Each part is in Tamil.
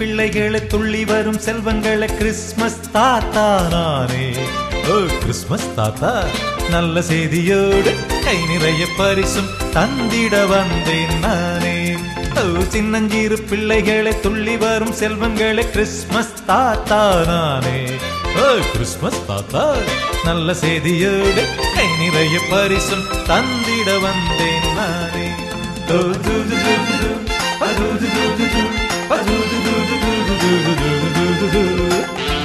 பிள்ளைகளை துள்ளி வரும் செல்வங்களை கிறிஸ்மஸ் தாத்தா நானே ஓ கிறிஸ்மஸ் தாத்தா நல்ல செய்தியோடு கை நிறைய பரிசும் தந்திட வந்தேன் நானே ஓ சின்னஞ்சிறு பிள்ளைகளை துள்ளி வரும் செல்வங்களை கிறிஸ்மஸ் தாத்தா நானே ஓ கிறிஸ்மஸ் தாத்தா நல்ல செய்தியோடு கை நிறைய பரிசும் தந்திட வந்தேன் நானே ஓ, து, து, து, து, து. அ, து, து, து, து, து. அ, து, து, து, து, து, து, து, து, து, து, து, து.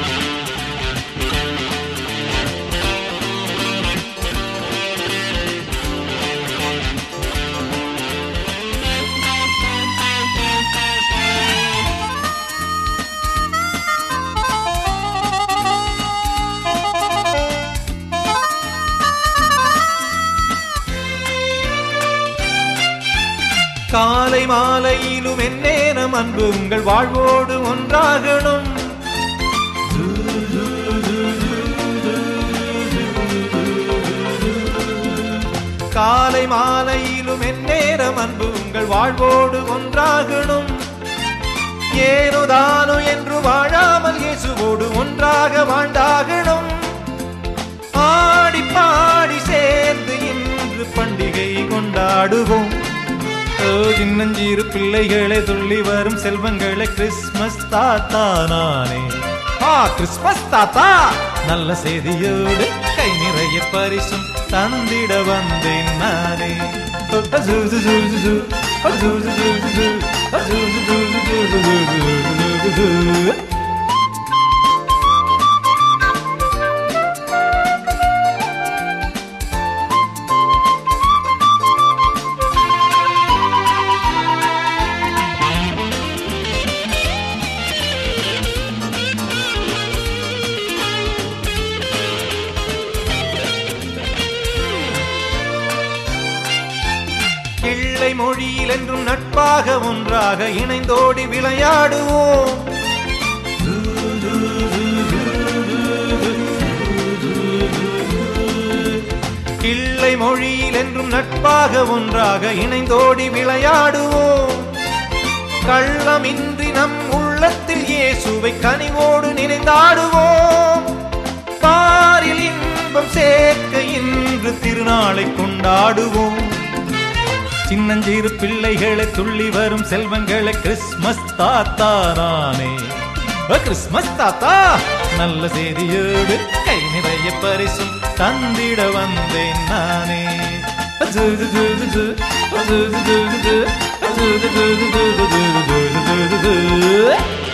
காலை மாலையிலும் என்னேனம் அன்பு உங்கள் வாழ்வோடு ஒன்றாகணும் காலை மாலையிலும் என்னேரம் அன்பு உங்கள் வாழ்வோடு ஒன்றாகணும் ஏனோ தானோ என்று வாழாமல் இயேசுவோடு ஒன்றாக வாழ்ந்தாகணும் ஆடி பாடி சேர்ந்து இன்று பண்டிகை கொண்டாடுவோம் ஓ, சின்னஞ்சிறு பிள்ளைகளை துள்ளி வரும் செல்வங்களை கிறிஸ்மஸ் தாத்தா நானே ஆ கிறிஸ்மஸ் தாத்தா நல்ல செய்தியோடு கை நிறைய பரிசும் தந்திட வந்தேன் நானே ஓ, அசு, சு, சு, சு, சு. அசு, சு, சு, சு, சு. அசு, சு, சு, சு, சு, சு, சு, சு, சு, சு. கிள்ளை மொழியில் என்றும் நட்பாக ஒன்றாக இணைந்தோடி விளையாடுவோம் கிள்ளை மொழியில் என்றும் நட்பாக ஒன்றாக இணைந்தோடி விளையாடுவோம் கள்ளமின்றி நம் உள்ளத்தில் இயேசுவை கனிவோடு நினைந்தாடுவோம் பாரில் இன்பம் சேர்க்க இன்று திருநாளை கொண்டாடுவோம் சின்னஞ்சிறு பிள்ளைகளை துள்ளி வரும் செல்வங்களை கிறிஸ்மஸ் தாத்தா நானே ஓ, கிறிஸ்மஸ் தாத்தா நல்ல செய்தியோடு கை நிறைய பரிசும் தந்திட வந்தேன் நானே அஜு, ஜு, ஜு, ஜு, ஜு. அஜு, ஜு, ஜு, ஜு, ஜு. அஜு, ஜு, ஜு, ஜு, ஜு, ஜு, ஜு, ஜு, ஜு, ஜு, ஜு, ஜு.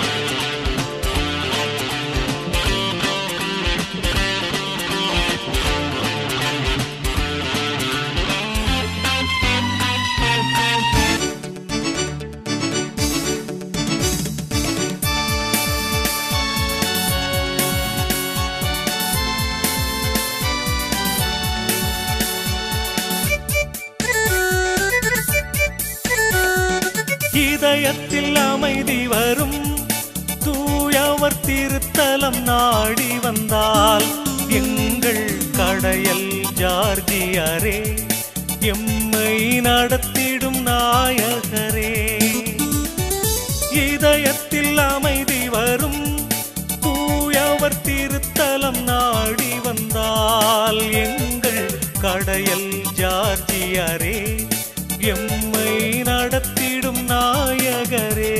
இதயத்தில் அமைதி வரும் தூயவர் திருத்தலம் நாடி வந்தால் எங்கள் கடையல் ஜார்ஜியரே எம்மை நடத்திடும் நாயகரே இதயத்தில் அமைதி வரும் தூயவர் திருத்தலம் நாடி வந்தால் எங்கள் கடையல் ஜார்ஜியரே எம்மை நடத்திடும் நாயகரே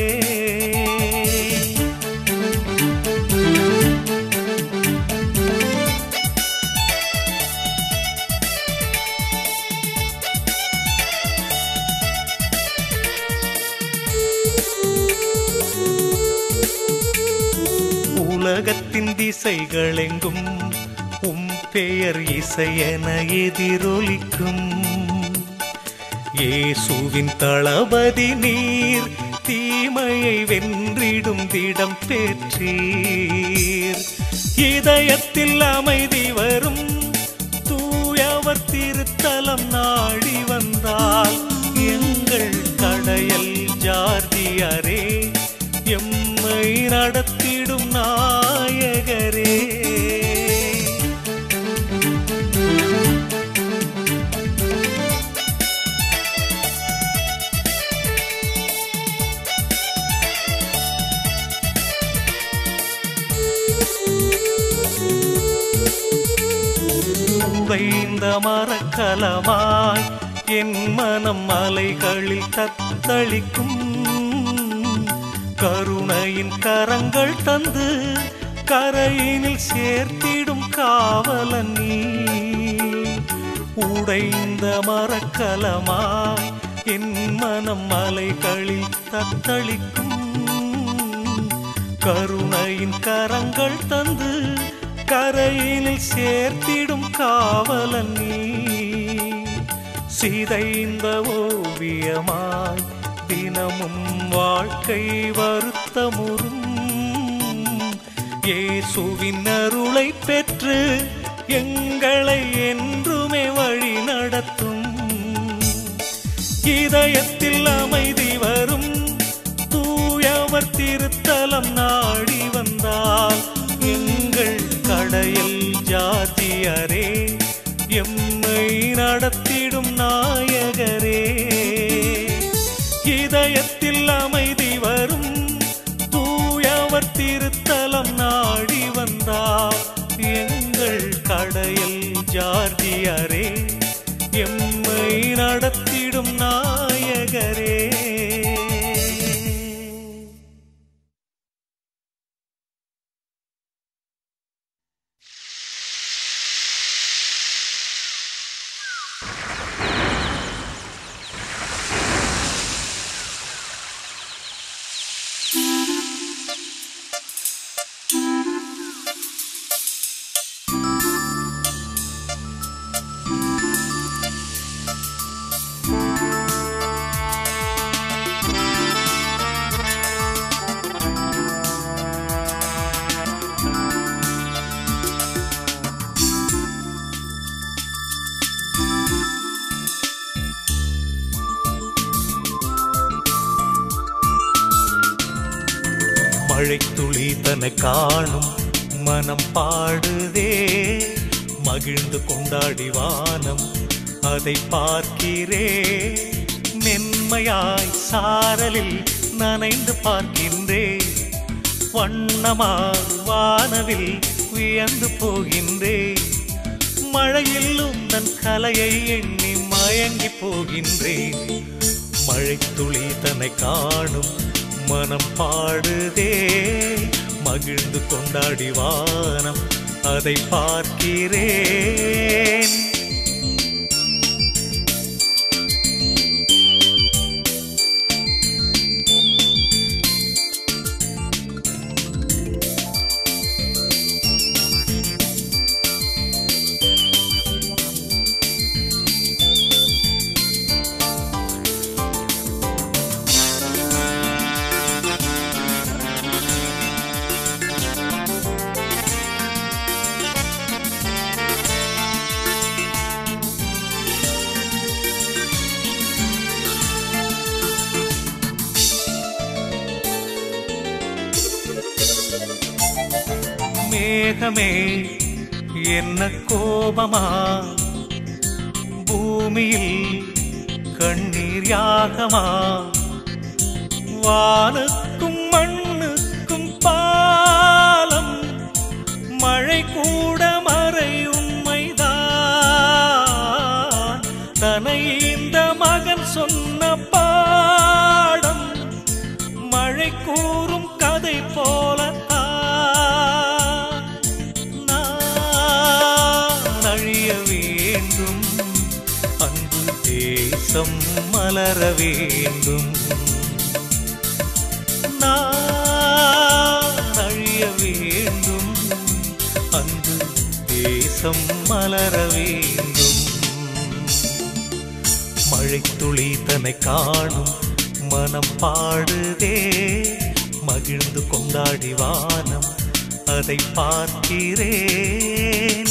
உலகத்தின் திசைகளெங்கும் உம் பெயர் இசையென எதிரொலிக்கும் இயேசுவின் தளபதி நீர் தீமையை வென்றிடும் திடம் பெற்றீர் இதயத்தில் அமைதி வரும் தூயவர் திருத்தலம் நாடி வந்தால் எங்கள் கடையல் ஜார்ஜியரே எம்மை நடத்திடும் நாயகரே உடைந்த மரக்கலமாய் என் மனம் அலைகளில் தத்தளிக்கும் கருணையின் கரங்கள் தந்து கரையினில் சேர்த்திடும் காவலன் நீ உடைந்த மரக்கலமாய் என் மனம் அலைகளில் தத்தளிக்கும் கருணையின் கரங்கள் தந்து கரையினில் சேர்த்திடும் காவலன் நீ சிதைந்த ஓவியமாய் தினமும் வாழ்க்கை வருத்தமுறும் இயேசுவின் அருளை பெற்று எங்களை என்றுமே வழி நடத்தும் இதயத்தில் அமைதி வரும் தூயவர் திருத்தலம் நாடி வந்தால் எங்கள் கடையில் ஜாதியரே எம்மை நடத்திடும் நாயகரே இதயத்தில் அமைதி வரும் தூயவர் திருத்தலம் நாடி வந்தால் எங்கள் கடையில் ஜார்ஜியரே எம்மை நடத்திடும் நாயகரே மழைத்துளி தன்னை காணும் மனம் பாடுதே மகிழ்ந்து கொண்டாடி வானம் அதை பார்க்கிறே மென்மையாய் சாரலில் நனைந்து பார்க்கின்றே வண்ணமாய் வானவில் வியந்து போகின்றே மழையில் உந்தன் கலையை எண்ணி மயங்கி போகின்றேன் மழைத்துளி தன்னை காணும் மனம் பாடுதே மகிழ்ந்து கொண்டாடி வானம் அதை பார்க்கிறேன் மேகமே என்ன கோபமா பூமியில் கண்ணீர் யாகமா வானுக்கும் மண்ணுக்கும் பாலம் மழை கூட மறை உண்மைதான் தனை இந்த மகன் சொன்ன பாடம் மழை கூறும் கதை போலத்தான் நான் அழிய வேண்டும் அன்பு தேசம் மலர வேண்டும் நான் அழிய வேண்டும் அன்பு தேசம் மலர வேண்டும் மழைத்துளி தன்னை காணும் மனம் பாடுதே மகிழ்ந்து கொண்டாடி வானம் அதை பார்க்கிறேன்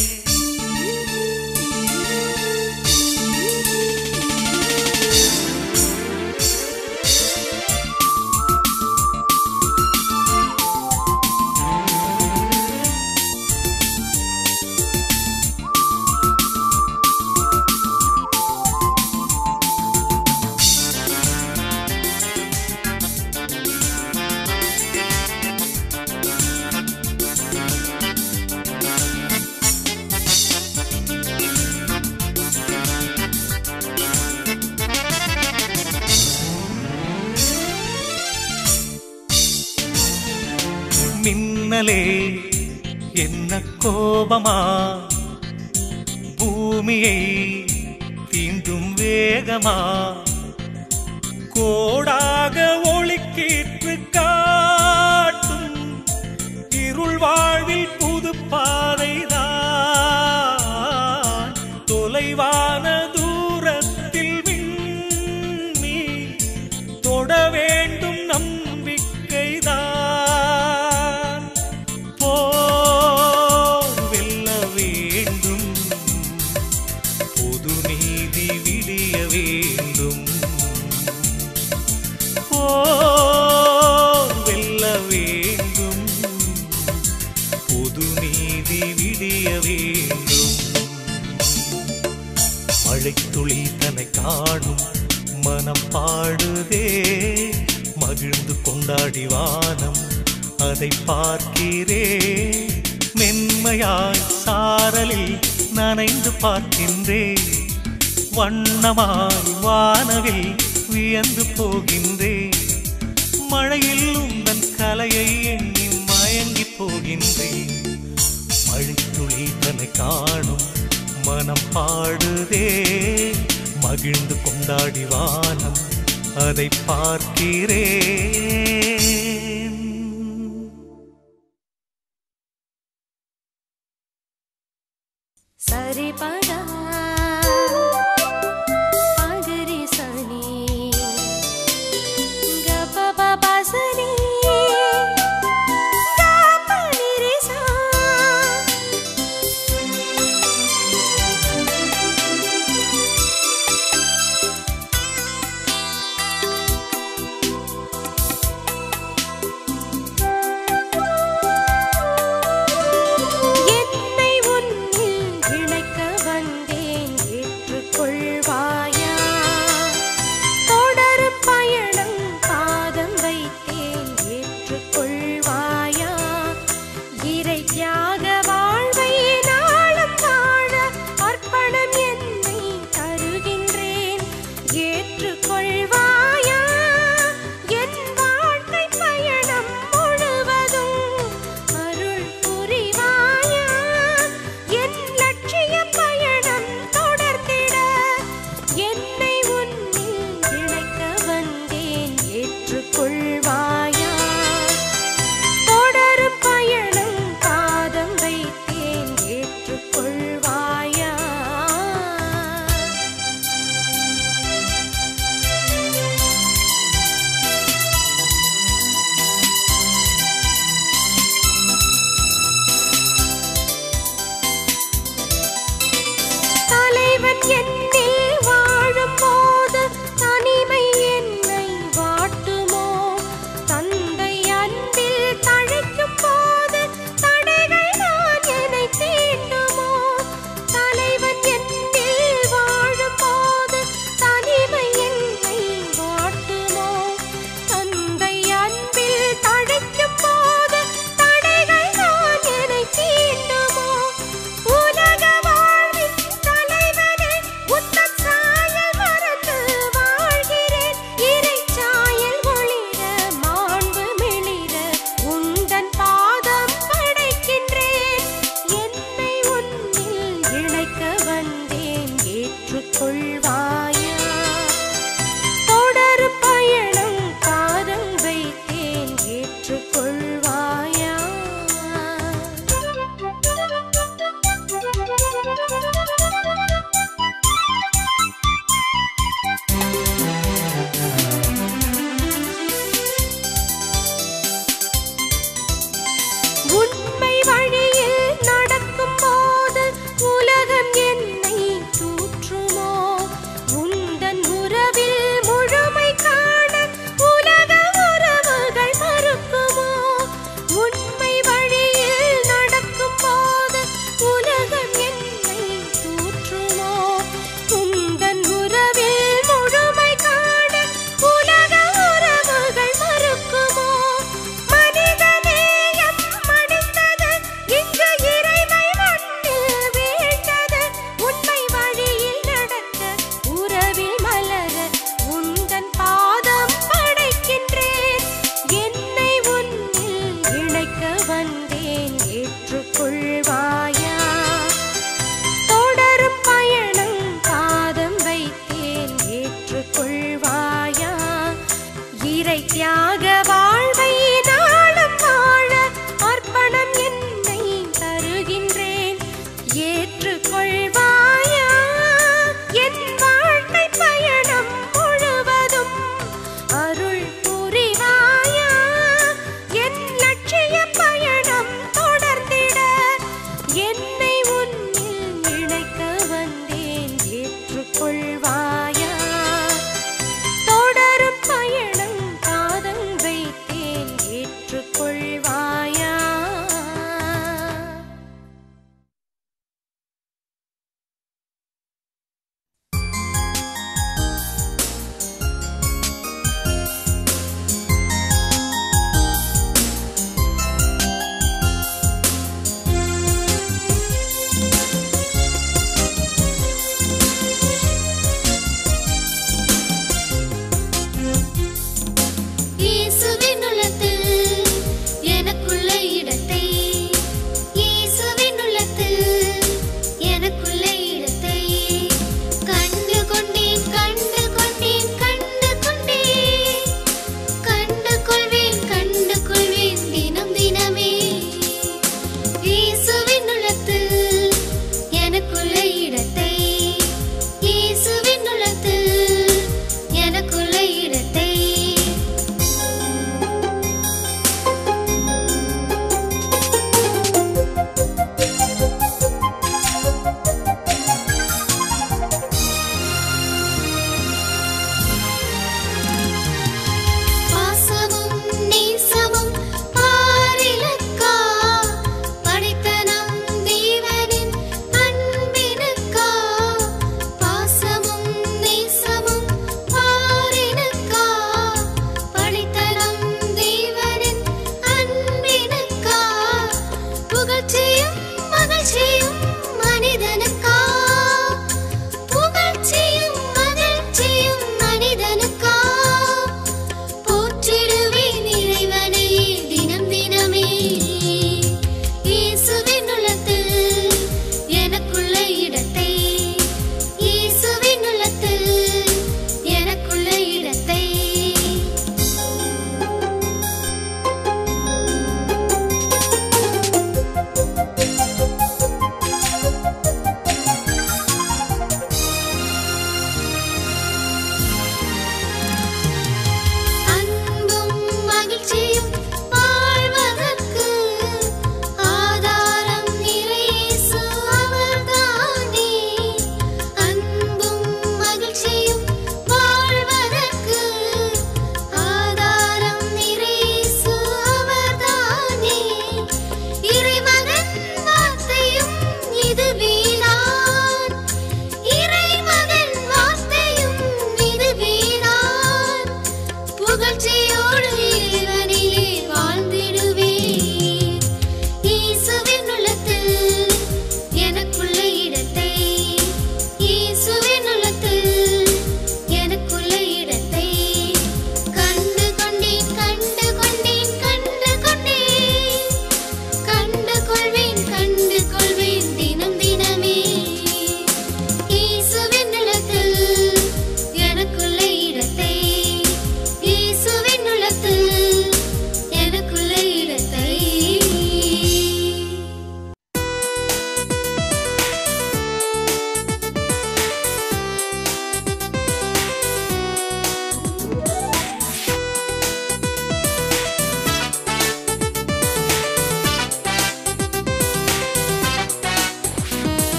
மின்னலே என்ன கோபமா பூமியை தீண்டும் வேகமா கோடாக ஒளிக்கீற்று காட்டும் இருள் வாழ்வில் புது பாதைதான் தொலைவான தூரத்தில் விண்ணி தொட வேண்டும் நம்பிக்கைதான் போர் வெல்ல வேண்டும் பொது நீதி விடிய வேண்டும் போர் வெல்ல வேண்டும் பொது நீதி விடிய வேண்டும் மழைத்துளி தன்னை காணும் மனம் பாடுதே மகிழ்ந்து கொண்டாடி வானம் அதை பார்க்கிறே மென்மையாய் சாரலில் நனைந்து பார்க்கின்றேன் வண்ணமாய் வானவில் வியந்து போகின்றேன் மழையில் உந்தன் கலையை எண்ணி மயங்கி போகின்றேன் மழைத்துளி தன்னை காணும் மனம் பாடுதே மகிழ்ந்து கொண்டாடி வானம் அதை பார்க்கிறேன் சரி பதா பகரி சனி கப பப சனி கப நிரி சா என்னை உன்னில் இணைக்க வந்தேன் ஏற்றுக்கொள்வாயா தொடரும் பயணம் பாதம் வைத்தேன் ஏற்றுக்கொள்வாயா இறை தியாக வாழ்வை நாளும் வாழ அர்ப்பணம் என்னை தருகின்றேன் ஏற்றுக்கொள்வாயா என் வாழ்க்கை பயணம் முழுவதும் அருள் புரிவாயா என் லட்சிய பயணம் தொடர்ந்திட என்னை உன்னில் இணைக்க வந்தேன் ஏற்றுக்கொள்வாயா தொடரும் பயணம் பாதம்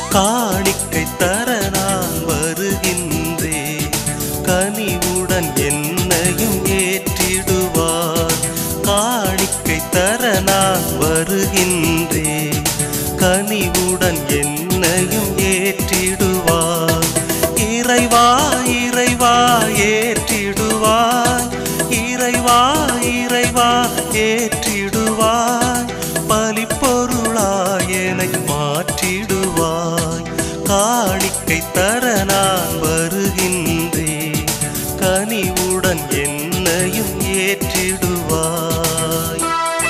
காணிக்கை தர நான் வருகின்றேன் கனிவுடன் என்னையும் ஏற்றிடுவார் காணிக்கை தர நான் வருகின்றேன் கனிவுடன் என்னையும் ஏற்றிடுவார் இறைவா இறைவா ஏற்றிடுவார் இறைவா இறைவா ஏற்றிடுவாய் பலிப்பொருளாய் என்னை மாற்றிடுவாய் காணிக்கை தர நான் வருகின்றேன் கனிவுடன் என்னையும் ஏற்றிடுவாய்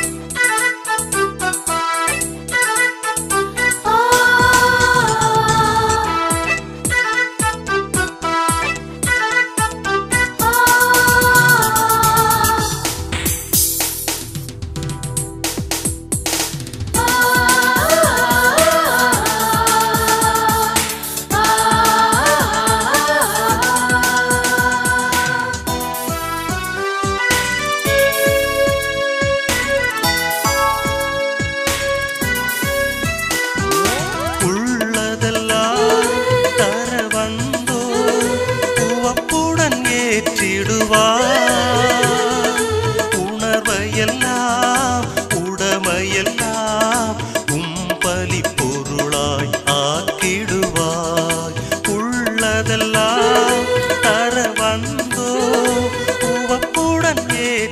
உள்ளதெல்லாம் தர வந்தோ உவப்புடன் ஏற்றிடுவார் உணர்வையெல்லாம் உடமையெல்லாம் உம்பலி பொருளாய் ஆக்கிடுவாய் உள்ளதெல்லாம் தர வந்தோ உவப்புடன்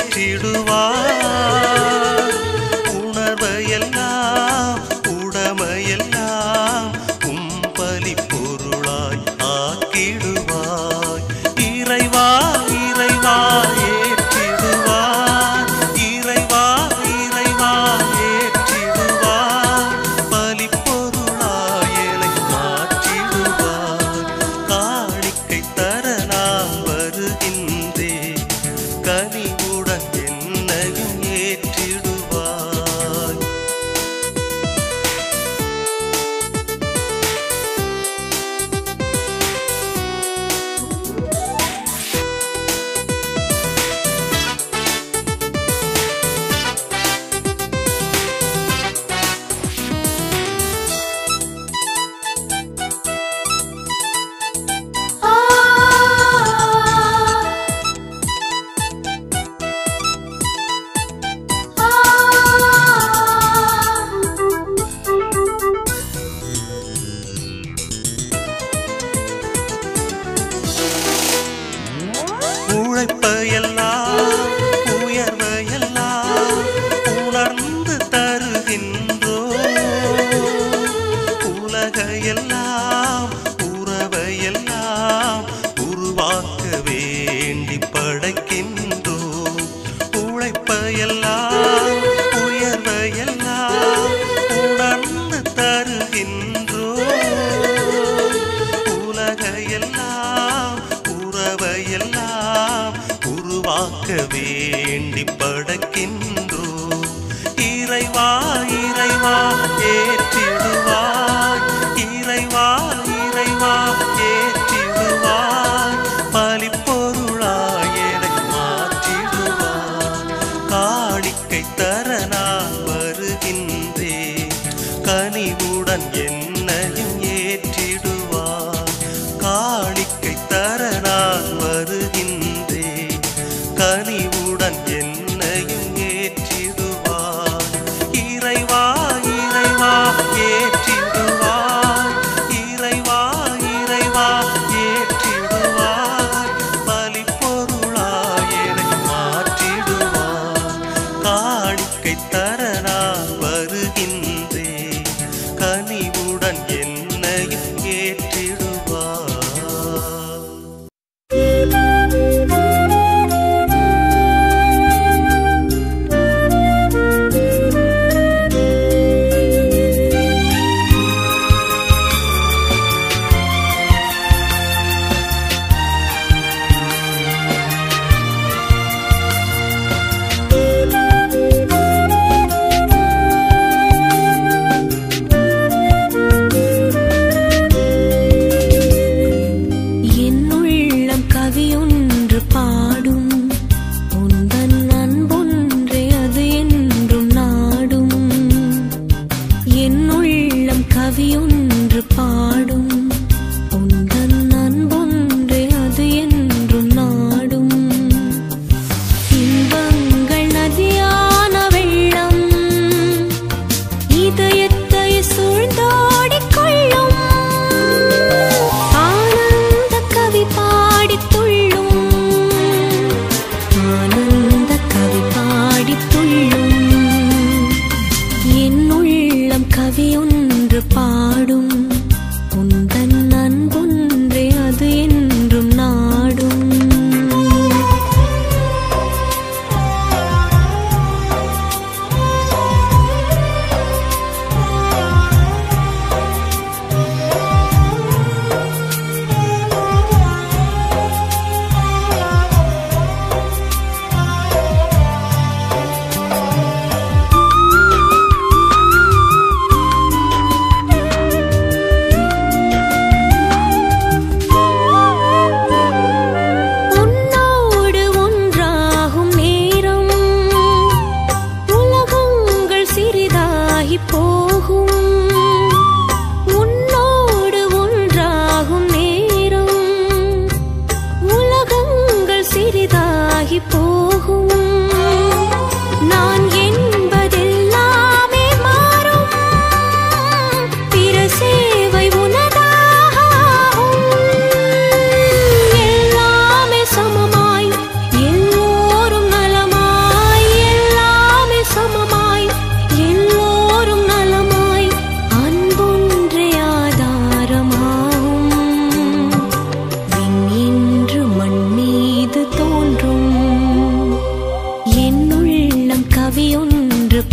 ஏற்றிடுவார் உணர்வையெல்லாம் உடமையெல்லாம் உம்பலி பொருளாய் ஆக்கிடுவாய் இறைவா இறைவா ஏற்றிடுவார் இறைவா இறைவா ஏற்றிடுவார் பலி பொருளாய் என்னை மாற்றிடுவார் காணிக்கை தர நான் வருகின்றேன் கனிவுடன் என்னையும் ஏற்றிடுவாய் உழைப்பையெல்லாம் உயர்வையெல்லாம் உணர்ந்து தருகின்றோ உலகையெல்லாம் உறவையெல்லாம் உருவாக்க வேண்டி படைக்கின்றோ உழைப்பையெல்லாம் உயர்வையெல்லாம் உணர்ந்து தருகின்றோ உலகையெல்லாம் உறவையெல்லாம் உருவாக்க வேண்டி படைக்கின்றோ இறைவா இறைவா ஏற்றிடுவாய் இறைவா இறைவா ஏற்றிடுவாய் பலிப்பொருளாய் என்னை மாற்றிடுவாய் காணிக்கை தர நான் வருகின்றேன் கனிவுடன் என்னையும் ஏற்றிடுவார் காணிக்கை தர நான் வருகின்றேன் கனிவுடன் என்னையும் ஏற்றிடுவார் இறைவா இறைவா ஏற்றிடுவார் இறைவா இறைவா ஏற்றிடுவார் பலிப்பொருளாய் என்னை மாற்றிடுவார் காணிக்கை தர நான் வருகின்றேன் கனிவுடன் என்னையும் ஏற்றிடுவார் ஆ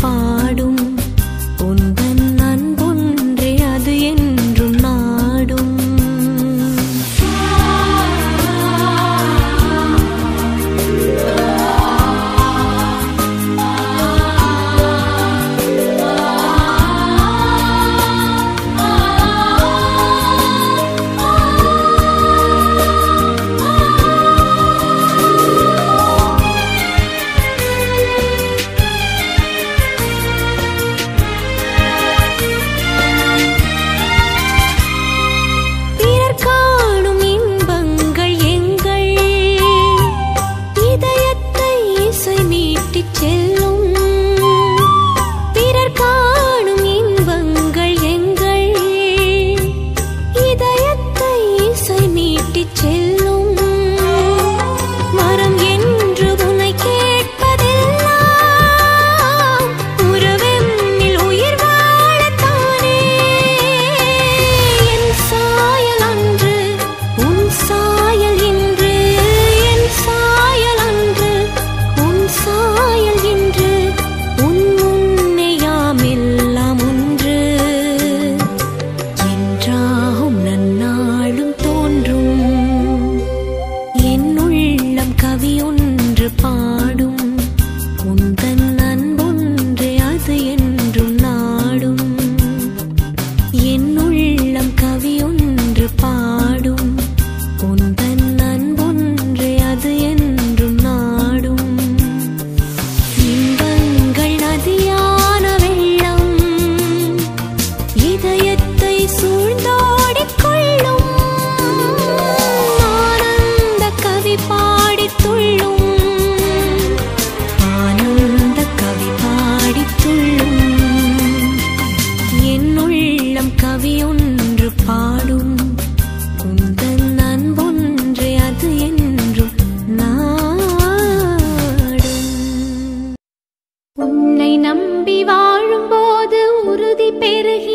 பாடும் உந்தன் அன்பொன்றே அது என்றும் நாடும் பிறர் காணும் இன்பங்கள் எங்கள் இதயத்தை இசை மீட்டிச் செல்லும் பிறர் காணும் இன்பங்கள் எங்கள் இதயத்தை இசை மீட்டிச் செல்லும் மரம் என்று உன்னை கேட்பதெல்லாம் உறவெண்ணில் உயிர் வாழத்தானே என் சாயல் அன்று உன் சாயல் இன்று என் சாயல் அன்று உன் சாயல் இன்று உன் முன்னே யாம் எல்லாம் ஒன்று என்றாகும் நன்னாளும் தோன்றும் என் உள்ளம் கவி ஒன்று பாடும் உந்தன் அன்பொன்று அது என்றும் நாடும் என் உள்ளம் கவி ஒன்று பாடும் உந்தன் அன்பொன்று அது என்றும் நாடும் இன்பங்கள் நதியான வெள்ளம் இதயத்தை சூழ்ந்தோடிக் கொள்ளும் ஆனந்த கவி பாடித் துள்ளும் ஆனந்த கவி பாடித் துள்ளும் என் உள்ளம் கவி ஒன்று பாடும் உந்தன் அன்பொன்று அது என்றும் நாடும் உன்னை நம்பி வாழும்போது உறுதி பெருகி